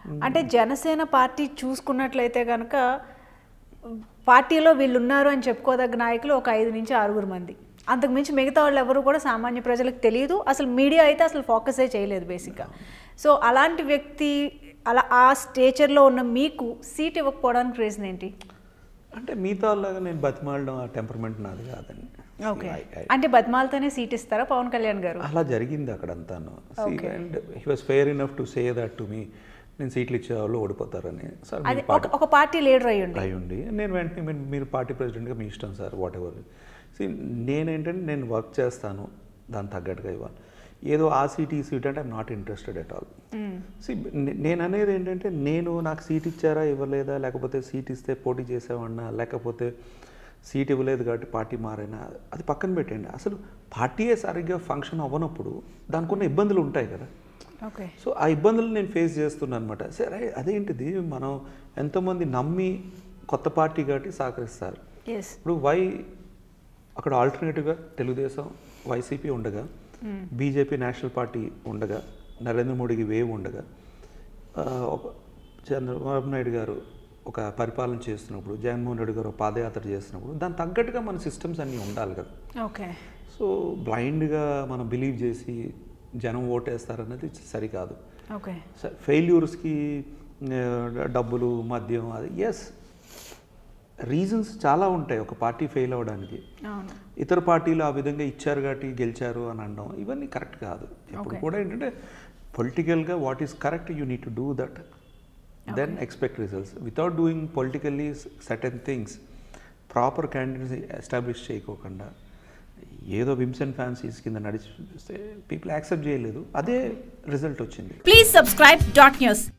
అంటే జనసేన పార్టీ చూసుకున్నట్లయితే కనుక పార్టీలో వీళ్ళు ఉన్నారు అని చెప్పుకోదగ్గ నాయకులు ఒక ఐదు నుంచి ఆరుగురు మంది అంతకుమించి మిగతా వాళ్ళు ఎవరు కూడా సామాన్య ప్రజలకు తెలియదు అసలు మీడియా అయితే అసలు ఫోకసే చేయలేదు బేసిక్గా సో అలాంటి వ్యక్తి అలా ఆ స్టేచర్లో ఉన్న మీకు సీట్ ఇవ్వకపోవడానికి రీజన్ ఏంటి అంటే మిగతా వాళ్ళగా నేను బతిమాలడం ఆ టెంపర్మెంట్ నాది కాదండి ఓకే I- I- అంటే బద్మాలతోనే సీట్ ఇస్తారా పవన్ కళ్యాణ్ గారు అలా జరిగింది అక్కడ అంతాను and he was fair enough to say that to me నేను సీట్లు ఇచ్చే వాళ్ళు ఓడిపోతారని సార్ అది మీరు ఒక ఒక పార్టీ లీడర్ అయ్యండి అయి ఉండి నేను వెంటనే మీరు మీరు పార్టీ ప్రెసిడెంట్గా మీ ఇష్టం సార్ వాట్ ఎవర్ సి నేనేంటంటే నేను వర్క్ చేస్తాను దాని తగ్గట్టుగా ఇవ్వాలి ఏదో ఆ సీట్ ఈ సీట్ అంటే I'm not interested at all సి నేను అనేది ఏంటంటే నేను నాకు సీట్ ఇచ్చారా ఇవ్వలేదా లేకపోతే సీట్ ఇస్తే పోటీ చేసేవాడినా లేకపోతే సీట్ ఇవ్వలేదు కాబట్టి పార్టీ మారైనా అది పక్కన పెట్టండి అసలు పార్టీయే సరిగ్గా ఫంక్షన్ అవ్వనప్పుడు దానికి ఉన్న ఇబ్బందులు ఉంటాయి కదా ఓకే సో ఆ ఇబ్బందులు నేను ఫేస్ చేస్తున్నాను అనమాట సరే అదేంటిది మనం ఎంతోమంది నమ్మి కొత్త పార్టీ కాబట్టి సహకరిస్తారు ఎస్ ఇప్పుడు వై అక్కడ ఆల్టర్నేటివ్గా తెలుగుదేశం వైసీపీ ఉండగా బీజేపీ నేషనల్ పార్టీ ఉండగా నరేంద్ర మోడీకి వేవ్ ఉండగా ఆ, ఒక చంద్రబాబు నాయుడు గారు ఒక పరిపాలన చేస్తున్నప్పుడు జగన్మోహన్ రెడ్డి గారు ఒక పాదయాత్ర చేస్తున్నప్పుడు దానికి తగ్గట్టుగా మన సిస్టమ్స్ అన్నీ ఉండాలి కదా ఓకే సో బ్లైండ్గా మనం బిలీవ్ చేసి జనం ఓటేస్తారన్నది సరికాదు ఓకే ఫెయిల్యూర్స్కి డబ్బులు మద్యం అది ఎస్ రీజన్స్ చాలా ఉంటాయి ఒక పార్టీ ఫెయిల్ అవ్వడానికి అవును ఇతర పార్టీలు ఆ విధంగా ఇచ్చారు కాబట్టి గెలిచారు అని అనడం ఇవన్నీ కరెక్ట్ కాదు ఎప్పుడు Okay. కూడా ఏంటంటే పొలిటికల్గా what is correct you need to do that then expect results without doing politically certain things proper candidates establish చేయకోకుండా ఏదో విమ్స్ అండ్ ఫ్యాన్సీస్ కింద నడిచి పీపుల్ యాక్సెప్ట్ చేయలేదు అదే రిజల్ట్ వచ్చింది Please subscribe dot news